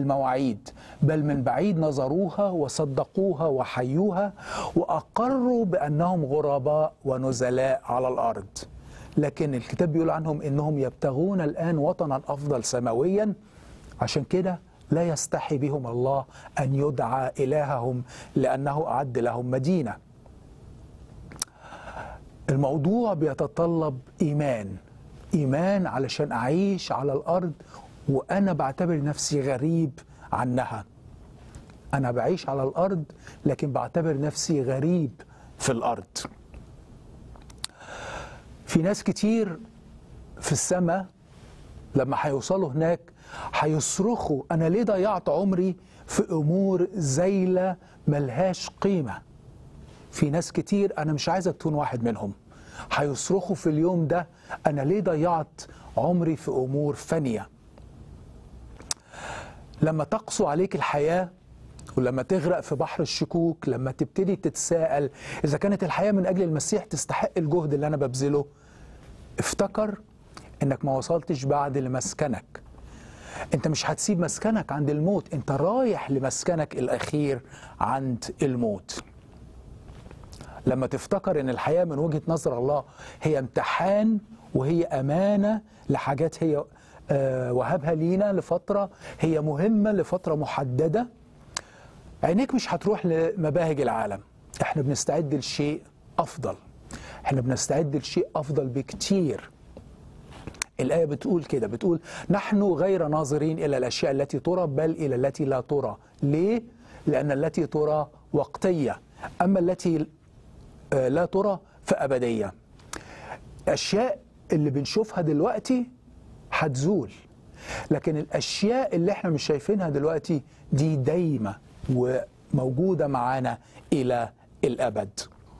المواعيد بل من بعيد نظروها وصدقوها وحيوها وأقروا بأنهم غرباء ونزلاء على الأرض لكن الكتاب بيقول عنهم إنهم يبتغون الآن وطنا أفضل سماويا عشان كده لا يستحي بهم الله أن يدعى إلههم لأنه أعد لهم مدينة الموضوع بيتطلب إيمان إيمان علشان أعيش على الأرض وأنا بعتبر نفسي غريب عنها أنا بعيش على الأرض لكن بعتبر نفسي غريب في الأرض في ناس كتير في السماء لما هيوصلوا هناك هيصرخوا أنا ليه ضيعت عمري في أمور زايلة ملهاش قيمة في ناس كتير أنا مش عايزك تكون واحد منهم هيصرخوا في اليوم ده أنا ليه ضيعت عمري في أمور فانية لما تقسو عليك الحياة ولما تغرق في بحر الشكوك لما تبتدي تتساءل إذا كانت الحياة من أجل المسيح تستحق الجهد اللي أنا ببذله افتكر إنك ما وصلتش بعد لمسكنك أنت مش هتسيب مسكنك عند الموت أنت رايح لمسكنك الأخير عند الموت لما تفتكر ان الحياه من وجهه نظر الله هي امتحان وهي امانه لحاجات هي آه وهبها لينا لفتره هي مهمه لفتره محدده عينيك مش هتروح لمباهج العالم احنا بنستعد لشيء افضل احنا بنستعد لشيء افضل بكتير الآية بتقول كده بتقول نحن غير ناظرين إلى الأشياء التي ترى بل إلى التي لا ترى ليه؟ لأن التي ترى وقتية أما التي لا ترى فأبدية الأشياء اللي بنشوفها دلوقتي هتزول لكن الأشياء اللي احنا مش شايفينها دلوقتي دي دايمة وموجودة معانا إلى الأبد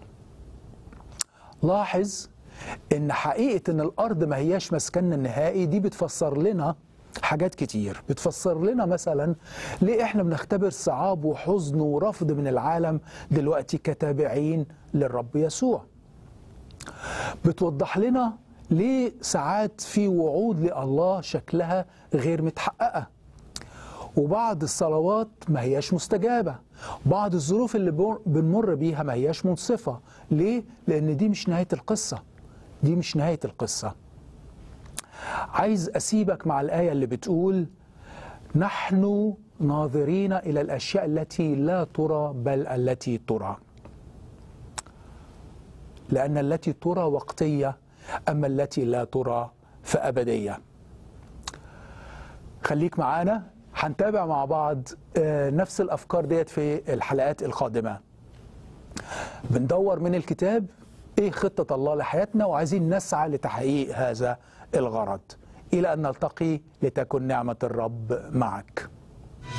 لاحظ ان حقيقة ان الأرض ما هياش مسكننا النهائي دي بتفسر لنا حاجات كتير بتفسر لنا مثلا ليه احنا بنختبر صعاب وحزن ورفض من العالم دلوقتي كتابعين للرب يسوع بتوضح لنا ليه ساعات في وعود لله شكلها غير متحققة وبعض الصلوات ما هياش مستجابة بعض الظروف اللي بنمر بيها ما هياش منصفة ليه؟ لأن دي مش نهاية القصة دي مش نهاية القصة عايز أسيبك مع الآية اللي بتقول نحن ناظرين إلى الأشياء التي لا ترى بل التي ترى لأن التي ترى وقتية أما التي لا ترى فأبدية خليك معانا هنتابع مع بعض نفس الأفكار ديت في الحلقات القادمة بندور من الكتاب إيه خطة الله لحياتنا وعايزين نسعى لتحقيق هذا الغرض إلى أن نلتقي لتكن نعمة الرب معك